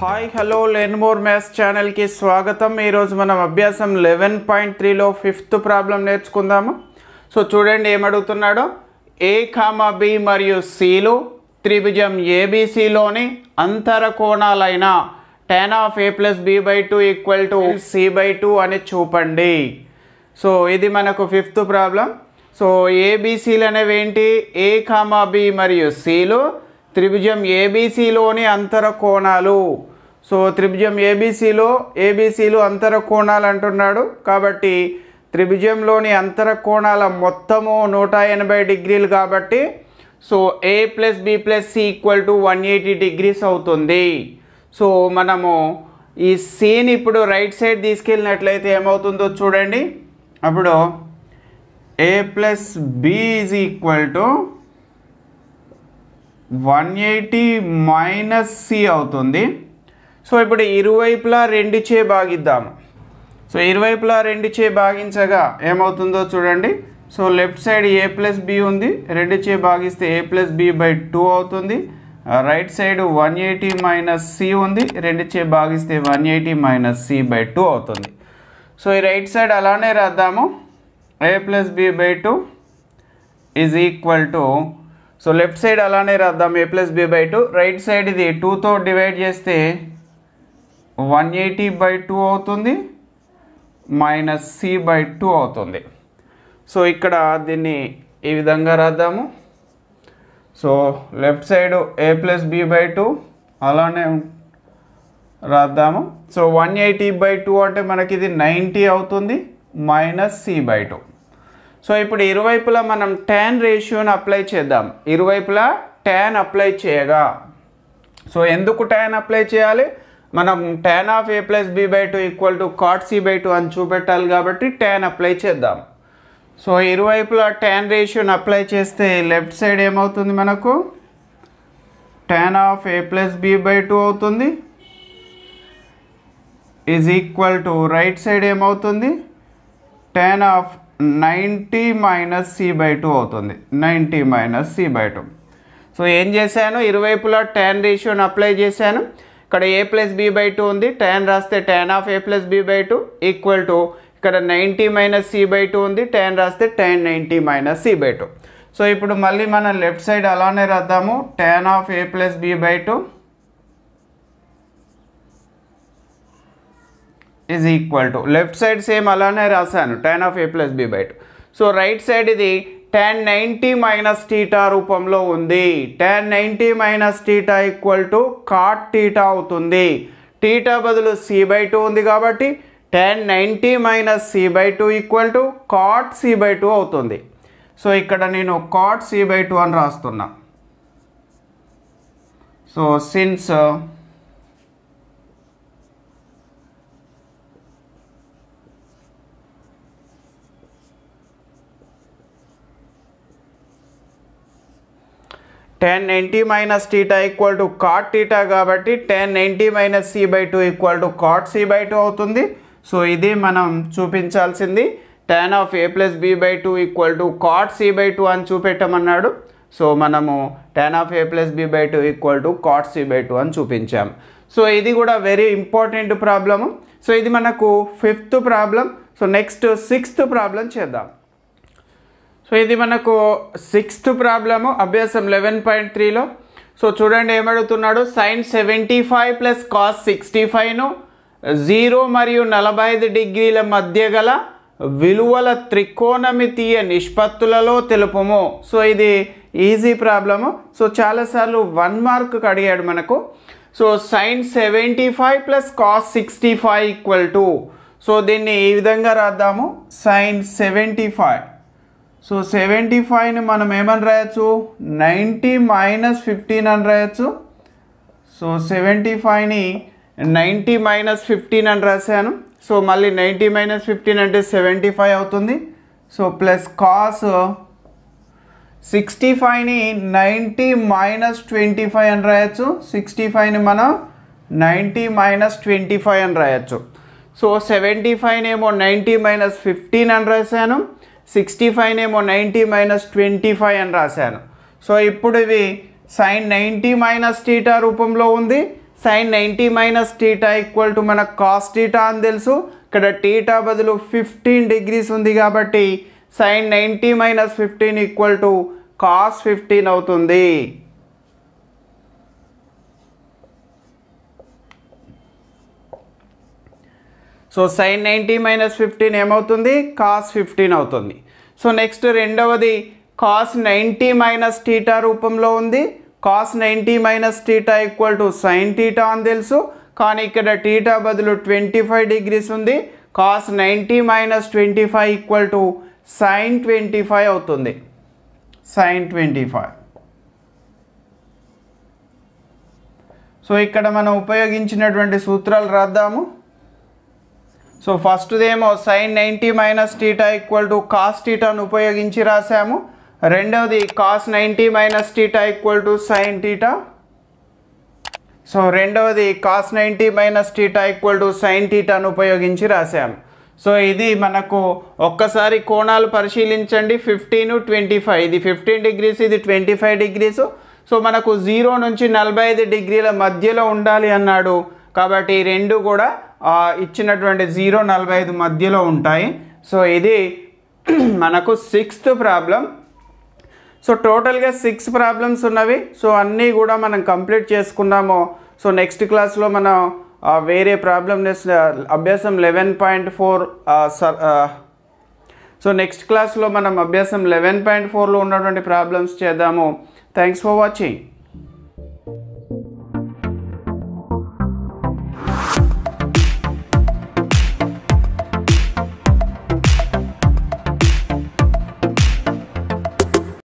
hi hello learn more maths ఛానల్కి స్వాగతం ఈరోజు మనం అభ్యాసం లెవెన్ పాయింట్ త్రీలో ఫిఫ్త్ ప్రాబ్లం నేర్చుకుందాము సో చూడండి ఏమడుగుతున్నాడో ఏ కామా బి మరియు సిలు త్రిభుజం ఏబిసిలోని అంతర కోణాలైన tan of A plus B by two equal to C by two అని చూపండి సో ఇది మనకు ఫిఫ్త్ ప్రాబ్లం సో ఏబిసిలు అనేవి ఏంటి ఏ కామా బి మరియు సిలు త్రిభుజం ఏబిసిలోని అంతర కోణాలు సో త్రిభుజం ఏబిసిలో ఏబిసిలు అంతర కోణాలు అంటున్నాడు కాబట్టి త్రిభుజంలోని అంతర కోణాల మొత్తము నూట ఎనభై డిగ్రీలు కాబట్టి so A plus B plus C equal to one eighty degrees అవుతుంది సో మనము ఈ సీన్ ఇప్పుడు రైట్ సైడ్ తీసుకెళ్ళినట్లయితే ఏమవుతుందో చూడండి అప్పుడు A plus B is equal to one eighty minus C అవుతుంది సో ఇప్పుడు ఇరువైపులా రెండు చే భాగిద్దాము సో ఇరువైపులా రెండు చే భాగించగా ఏమవుతుందో చూడండి so left side A plus B ఉంది రెండు చే భాగిస్తే A plus B by two అవుతుంది right side one eighty minus C ఉంది రెండు చే భాగిస్తే one eighty minus C by two అవుతుంది సో ఈ రైట్ సైడ్ అలానే రాద్దాము A plus B by two is equal to so left side అలానే రాద్దాం A plus B by two right side ఇది టూతో డివైడ్ చేస్తే వన్ ఎయిటీ బై టూ అవుతుంది మైనస్ సి బై టూ అవుతుంది సో ఇక్కడ దీన్ని ఈ విధంగా రాద్దాము so left side A plus B by two అలానే రాద్దాము so one eighty by two అంటే మనకి ఇది నైంటీ అవుతుంది minus C by two so ఇప్పుడు ఇరువైపులా మనం ట్యాన్ రేషియోని అప్లై చేద్దాం ఇరువైపులా ట్యాన్ అప్లై చేయగా సో ఎందుకు ట్యాన్ అప్లై చేయాలి మనం tan of A plus B by two equal to cot C by two అని చూపెట్టాలి కాబట్టి ట్యాన్ అప్లై చేద్దాం సో ఇరువైపులా ట్యాన్ రేషియోని అప్లై చేస్తే లెఫ్ట్ సైడ్ ఏమవుతుంది మనకు tan of A plus B by two అవుతుంది is equal to right side ఏమవుతుంది tan of ninety minus C by two అవుతుంది ninety minus C by two so ఏం చేశాను ఇరువైపులా ట్యాన్ రేషియోని అప్లై చేశాను ఇక్కడ A plus B by two ఉంది ట్యాన్ రాస్తే tan of A plus B by two equal to ఇక్కడ ninety minus C by two ఉంది ట్యాన్ రాస్తే tan ninety minus C by two so ఇప్పుడు మళ్ళీ మనం లెఫ్ట్ సైడ్ అలానే రాద్దాము tan of A plus B by two is equal to left side same అలానే రాశాను tan of A plus B by two so right side ఇది tan ninety minus theta రూపంలో ఉంది tan ninety minus theta equal to cot theta అవుతుంది theta బదులు C by two ఉంది కాబట్టి tan ninety minus C by two equal to cot C by two అవుతుంది so ఇక్కడ నేను కాట్ సి బై టూ అని రాస్తున్నా so since tan ninety minus theta equal to cot theta కాబట్టి tan ninety minus C by two equal to cot C by two అవుతుంది so ఇది మనం చూపించాల్సింది tan of A plus B by two equal to cot C by two అని చూపెట్టమన్నాడు so మనము tan of A plus B by two equal to cot C by two అని చూపించాం so ఇది కూడా వెరీ ఇంపార్టెంట్ ప్రాబ్లము సో ఇది మనకు fifth problem so next sixth problem చేద్దాం సో ఇది మనకు సిక్స్త్ ప్రాబ్లము అభ్యాసం లెవెన్ పాయింట్ త్రీలో సో చూడండి ఏమడుగుతున్నాడు sine seventy five plus cos sixty ఫైవ్ను జీరో మరియు నలభై ఐదు డిగ్రీల మధ్య గల విలువల త్రికోణమితీయ నిష్పత్తులలో తెలుపుము సో ఇది ఈజీ ప్రాబ్లము సో చాలాసార్లు వన్ మార్క్ అడిగాడు మనకు so sine seventy five plus cos sixty five equal to so దీన్ని ఈ విధంగా రాద్దాము sine seventy five so seventy ఫైవ్ని మనం ఏమని రాయొచ్చు నైంటీ మైనస్ ఫిఫ్టీన్ అని రాయొచ్చు సో సెవెంటీ ఫైవ్ని నైంటీ మైనస్ ఫిఫ్టీన్ అని రాశాను సో మళ్ళీ నైంటీ మైనస్ ఫిఫ్టీన్ అంటే సెవెంటీ ఫైవ్ అవుతుంది సో ప్లస్ కాస్ సిక్స్టీ ఫైవ్ని నైంటీ మైనస్ ట్వంటీ ఫైవ్ అని రాయొచ్చు సిక్స్టీ ఫైవ్ని మనం నైంటీ మైనస్ ట్వంటీ ఫైవ్ అని రాయొచ్చు సో సెవెంటీ ఫైవ్ని ఏమో నైంటీ మైనస్ ఫిఫ్టీన్ అని రాశాను సిక్స్టీ ఫైవ్ ఏమో నైంటీ మైనస్ ట్వంటీ ఫైవ్ అని రాశాను సో ఇప్పుడు ఇవి సైన్ నైంటీ మైనస్ టీటా రూపంలో ఉంది sine ninety minus theta equal to మనకు కాస్ టీటా అని తెలుసు ఇక్కడ టీటా బదులు ఫిఫ్టీన్ డిగ్రీస్ ఉంది కాబట్టి sine ninety minus fifteen equal to cos fifteen అవుతుంది so sine ninety minus fifteen ఏమవుతుంది కాస్ ఫిఫ్టీన్ అవుతుంది సో నెక్స్ట్ రెండవది కాస్ నైంటీ మైనస్ టీటా రూపంలో ఉంది cos ninety minus theta equal to sine theta అని తెలుసు కానీ ఇక్కడ టీటా బదులు ట్వంటీ ఫైవ్ డిగ్రీస్ ఉంది cos ninety minus twenty five equal to sine twenty five అవుతుంది సైన్ ట్వంటీ ఫైవ్ సో ఇక్కడ మనం ఉపయోగించినటువంటి సూత్రాలు రాద్దాము సో ఫస్ట్దేమో sine ninety minus theta equal to cos టీటాను ఉపయోగించి రాసాము రెండవది cos ninety minus theta equal to sine theta so రెండవది cos ninety minus theta equal to sine టీటాను ఉపయోగించి రాసాము సో ఇది మనకు ఒక్కసారి కోణాలు పరిశీలించండి ఫిఫ్టీన్ ట్వంటీ ఫైవ్ ఇది ఫిఫ్టీన్ డిగ్రీస్ ఇది ట్వంటీ ఫైవ్ డిగ్రీస్ సో మనకు జీరో నుంచి నలభై ఐదు డిగ్రీల మధ్యలో ఉండాలి అన్నాడు కాబట్టి ఈ రెండు కూడా ఆ, ఇచ్చినటువంటి జీరో నలభై ఐదు మధ్యలో ఉంటాయి సో ఇది మనకు సిక్స్త్ ప్రాబ్లం సో టోటల్గా సిక్స్ ప్రాబ్లమ్స్ ఉన్నవి సో అన్నీ కూడా మనం కంప్లీట్ చేసుకున్నాము సో నెక్స్ట్ క్లాస్లో మనం ఆ, వేరే ప్రాబ్లమ్ అభ్యాసం eleven point four so next క్లాస్లో మనం అభ్యాసం లెవెన్ పాయింట్ ఫోర్లో ఉన్నటువంటి ప్రాబ్లమ్స్ చేద్దాము థ్యాంక్స్ ఫర్ వాచింగ్